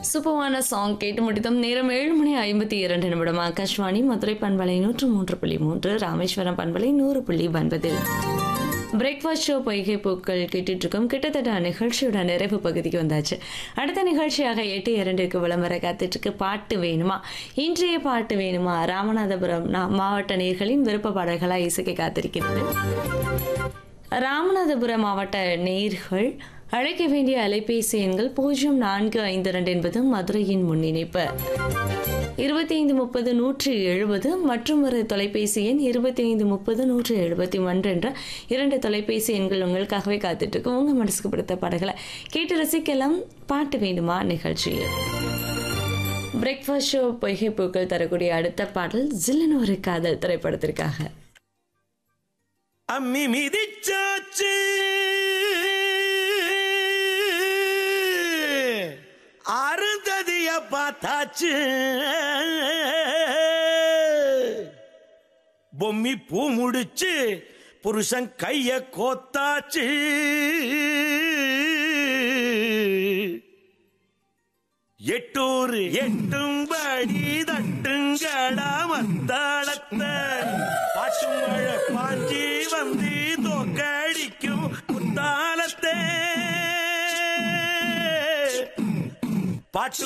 சூப்பரான சாங் கேட்டு முடித்தோம் நேரம் ஏழு மணி ஐம்பத்தி இரண்டு நிமிடம் ஆகாஷ்வாணி மதுரை பண்பலை நூற்று மூன்று புள்ளி மூன்று ராமேஸ்வரம் பண்பலை நூறு புள்ளி ஒன்பதில் பிரேக்ஃபாஸ்ட் ஷோ பொய்கை பூக்கள் கேட்டுட்டு இருக்கோம் கிட்டத்தட்ட நிகழ்ச்சியோட நிறைவு பகுதிக்கு வந்தாச்சு அடுத்த நிகழ்ச்சியாக எட்டு இரண்டுக்கு விளம்பர காத்துட்டு இருக்கு பாட்டு வேணுமா இன்றைய பாட்டு வேணுமா ராமநாதபுரம் நா- மாவட்ட நேர்களின் விருப்ப பாடல்களாக இசைக்க காத்திருக்கிறது ராமநாதபுரம் மாவட்ட நேர்கள் அழைக்க வேண்டிய அலைபேசி எண்கள் பூஜ்ஜியம் நான்கு ஐந்து ரெண்டு என்பது மதுரையின் முன்னிணைப்பு இருபத்தி ஐந்து முப்பது நூற்றி எழுபது மற்றும் ஒரு தொலைபேசி எண் இருபத்தி ஐந்து முப்பது நூற்றி எழுபத்தி ஒன்று என்ற இரண்டு தொலைபேசி எண்கள் உங்களுக்காகவே காத்துட்டு இருக்கு உங்க மனசுக்கு பிடித்த பாடல்களை கேட்டு ரசிக்கலாம் பாட்டு வேண்டுமா நிகழ்ச்சியில் பிரேக்ஃபாஸ்ட் ஷோ பொய்கை பூக்கள் தரக்கூடிய அடுத்த பாடல் ஜில்லுன்னு ஒரு காதல் திரைப்படத்திற்காக அம்மி மிதிச்சாச்சு அருந்ததிய பார்த்தாச்சு பொம்மி பூ முடிச்சு புருஷன் கைய கோத்தாச்சு எட்டூர் எட்டும்படி தட்டுங்களா மத்தாளத்த பாட்டும் மழை பாஞ்சி வந்து தோக்கடிக்கும் குத்தாலத்தே பாட்டு